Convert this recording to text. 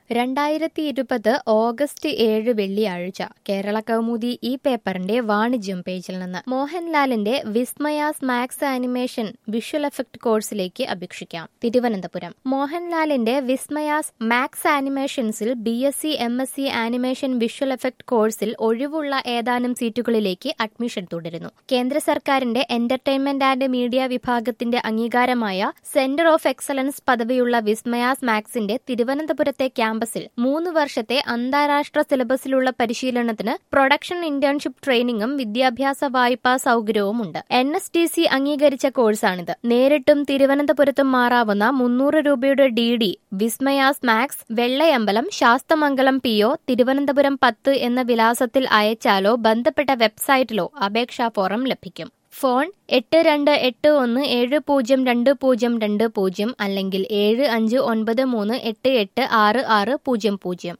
രണ്ടായിരത്തി ഇരുപത് ഓഗസ്റ്റ് ഏഴ് വെള്ളിയാഴ്ച കേരള കൗമുദി ഈ പേപ്പറിന്റെ വാണിജ്യം പേജിൽ നിന്ന് മോഹൻലാലിന്റെ Vismayas Max animation visual effect കോഴ്സിലേക്ക് അപേക്ഷിക്കാം തിരുവനന്തപുരം മോഹൻലാലിന്റെ വിസ്മയാസ് മാക്സ് ആനിമേഷൻസിൽ B S C M S C animation visual effect കോഴ്സിൽ ഒഴിവുള്ള ഏതാനും സീറ്റുകളിലേക്ക് അഡ്മിഷൻ തുടരുന്നു കേന്ദ്ര സർക്കാരിന്റെ എന്റർടൈൻമെന്റ് ആൻഡ് മീഡിയ വിഭാഗത്തിന്റെ അംഗീകാരമായ സെന്റർ ഓഫ് എക്സലൻസ് പദവിയുള്ള വിസ്മയാസ് മാക്സിന്റെ തിരുവനന്തപുരത്തെ ക്യാമ്പസിൽ മൂന്ന് വർഷത്തെ അന്താരാഷ്ട്ര സിലബസിലുള്ള പരിശീലനത്തിന് പ്രൊഡക്ഷൻ ഇന്റേൺഷിപ്പ് ട്രെയിനിങ്ങും വിദ്യാഭ്യാസ വായ്പാ സൗകര്യവുമുണ്ട് എൻ എസ് ഡി സി അംഗീകരിച്ച കോഴ്സാണിത് നേരിട്ടും തിരുവനന്തപുരത്തും മാറാവുന്ന മുന്നൂറ് രൂപയുടെ D D Vismayas Max Vellayambalam Sasthamangalam P O Thiruvananthapuram പത്ത് എന്ന വിലാസത്തിൽ അയച്ചാലോ ബന്ധപ്പെട്ട വെബ്സൈറ്റിലോ അപേക്ഷാ ഫോറം ലഭിക്കും ഫോൺ എട്ട് രണ്ട് എട്ട് ഒന്ന് ഏഴ് പൂജ്യം രണ്ട് പൂജ്യം രണ്ട് പൂജ്യം അല്ലെങ്കിൽ ഏഴ് അഞ്ച് ഒൻപത് മൂന്ന് എട്ട് എട്ട് ആറ് ആറ് പൂജ്യം പൂജ്യം